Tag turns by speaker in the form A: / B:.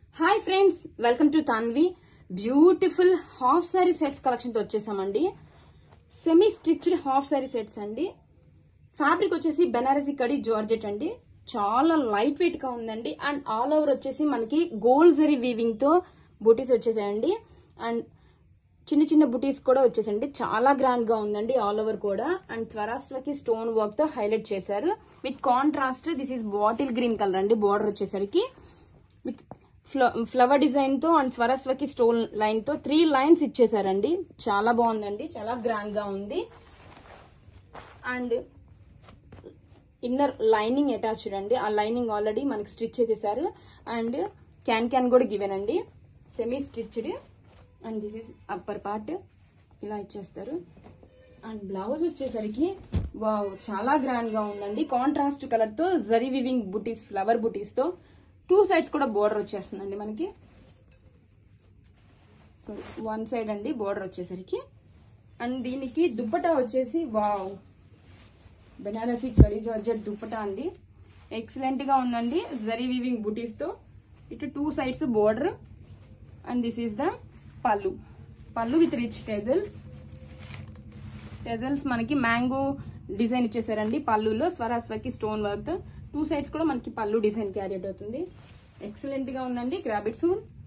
A: hi friends welcome to Tanvi beautiful half sari sets collection తో వచ్చేసామండి semi stitched half sari sets అండి fabric వచ్చేసి బెనారసీ కడి జార్జెట్ అండి చాలా లైట్ వెయిట్ గా ఉందండి అండ్ ఆల్ ఓవర్ వచ్చేసి మనకి గోల్డ్ జరీ వీవింగ్ తో బూటీస్ వచ్చేసాయండి అండ్ చిన్న చిన్న బుటీస్ కూడా వచ్చేసండి చాలా గ్రాండ్ గా ఉందండి ఆల్ ఓవర్ కూడా అండ్ స్వరాస్ట్రకి స్టోన్ వర్క్ తో హైలైట్ చేశారు with contrast this is bottle green colour అండి బోర్డర్ వచ్చేసరికి విత్ ఫ్లవర్ డిజైన్ తో అండ్ స్వరస్వకి స్టోన్ లైన్ తో త్రీ లైన్స్ ఇచ్చేసారండి చాలా బాగుందండి చాలా గ్రాండ్ గా ఉంది అండ్ ఇన్నర్ లైనింగ్ అటాచ్డ్ అండి ఆ లైనింగ్ ఆల్రెడీ మనకి స్టిచ్ చేసేసారు అండ్ క్యాన్ క్యాన్ కూడా గివెన్ అండి semi stitched and this is upper part ఇలా ఇచ్చేస్తారు అండ్ బ్లౌజ్ వచ్చేసరికి వావ్ చాలా గ్రాండ్ గా ఉందండి కాంట్రాస్ట్ కలర్ తో జరీ వివింగ్ బుటీస్ ఫ్లవర్ బుటీస్ తో టూ సైడ్స్ కూడా బోర్డర్ వచ్చేస్తుందండి మనకి సో వన్ సైడ్ అండి బోర్డర్ వచ్చేసరికి అండ్ దీనికి దుప్పటా వచ్చేసి వావ్ బెనారసీ కడి జార్జెట్ దుప్పటా అండి ఎక్సలెంట్ గా ఉందండి జరీ వీవింగ్ బుటీస్ తో ఇటు two sides border and this is the pallu pallu with rich టెజల్స్ టెజల్స్ మనకి మ్యాంగో డిజైన్ ఇచ్చేసారండి పళ్ళులో Swarovski stone work two sides కూడా మనకి పళ్ళు డిజైన్ క్యారీ అవుతుంది ఎక్సలెంట్ గా ఉందండి గ్రాబిట్ సూన్